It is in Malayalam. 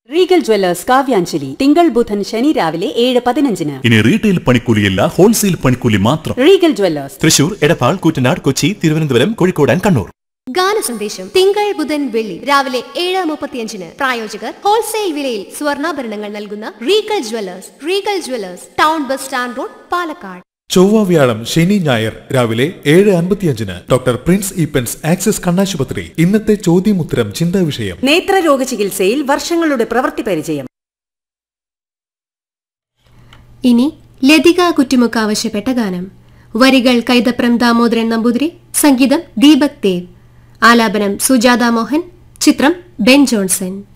റീഗൽ ജ്വല്ലേഴ്സ് കാവ്യാഞ്ജലി തിങ്കൾ ബുധൻ ശനി രാവിലെ ഏഴ് പതിനഞ്ചിന് ഇനി റീറ്റെയിൽ പണിക്കൂലിയല്ല ഹോൾസെയിൽ പണിക്കൂലി മാത്രം Regal Jewellers Thrissur Edappal Koottanad Kochi Thiruvananthapuram Kozhikode and Kannur ഗാന സന്ദേശം തിങ്കൾ ബുധൻ വെള്ളി രാവിലെ ഏഴ് മുപ്പത്തിയഞ്ചിന് പ്രായോജകർ ഹോൾസെയിൽ വിലയിൽ സ്വർണ്ണാഭരണങ്ങൾ നൽകുന്ന Regal Jewellers Regal Jewellers town bus stand road Palakkad ചൊവ്വ വ്യാഴം ശനി ഞായർ രാവിലെ ഏഴ് അൻപത്തിയഞ്ചിന് ഡോക്ടർ പ്രിൻസ് ഈപ്പൻസ് ആക്സിസ് കണ്ണാശുപത്രി ഇന്നത്തെ ചോദ്യമുത്തരം ചിന്താ വിഷയം നേത്രരോഗ ചികിത്സയിൽ വർഷങ്ങളുടെ പ്രവൃത്തി പരിചയം ഇനി ലതിക കുറ്റുമുക്ക് ആവശ്യപ്പെട്ട ഗാനം വരികൾ കൈതപ്രം ദാമോദരൻ നമ്പൂതിരി സംഗീതം ദീപക് ദേവ് ആലാപനം സുജാത മോഹൻ ചിത്രം ബെൻ ജോൺസൺ